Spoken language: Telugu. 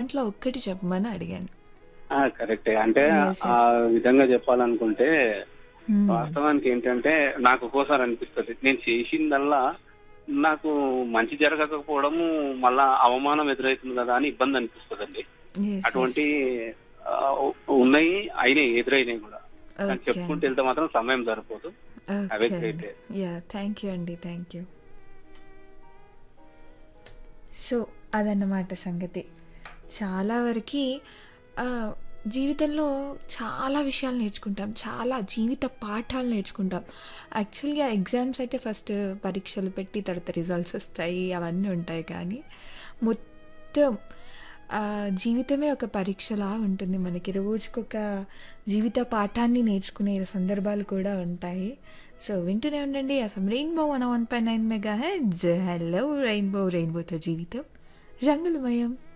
దాంట్లో ఒక్కటి చెప్పమని అడిగాను ఆ, కరెక్టే అంటే Yes, ఆ విధంగా చెప్పాలనుకుంటే Hmm. వాస్తవానికి ఏంటంటే నాకు ఒక్కోసారి అనిపిస్తుంది నేను చేసిందల్లా నాకు మంచి జరగకపోవడము మళ్ళా అవమానం ఎదురవుతుంది కదా అని ఇబ్బంది అనిపిస్తుందండి Yes, అటువంటి ఆ, ఉన్నాయి అయినాయి ఎదురైనాయి కూడా కానీ Okay చెప్పుకుంటూ వెళ్తే మాత్రం సమయం సరిపోదు అవే okay great. Yeah thank you అండి థ్యాంక్ యూ సో అదన్నమాట సంగతి చాలా వరకు జీవితంలో చాలా విషయాలు నేర్చుకుంటాం చాలా జీవిత పాఠాలు నేర్చుకుంటాం యాక్చువల్గా ఎగ్జామ్స్ అయితే ఫస్ట్ పరీక్షలు పెట్టి తర్వాత రిజల్ట్స్ వస్తాయి అవన్నీ ఉంటాయి కానీ మొత్తం ఆ, జీవితమే ఒక పరీక్షలా ఉంటుంది మనకి రోజుకొక జీవిత పాఠాన్ని నేర్చుకునే సందర్భాలు కూడా ఉంటాయి సో వింటూనే ఉండండి FM Rainbow one one point nine mega heads hello Rainbow రెయిన్బోతో జీవితం రంగులమయం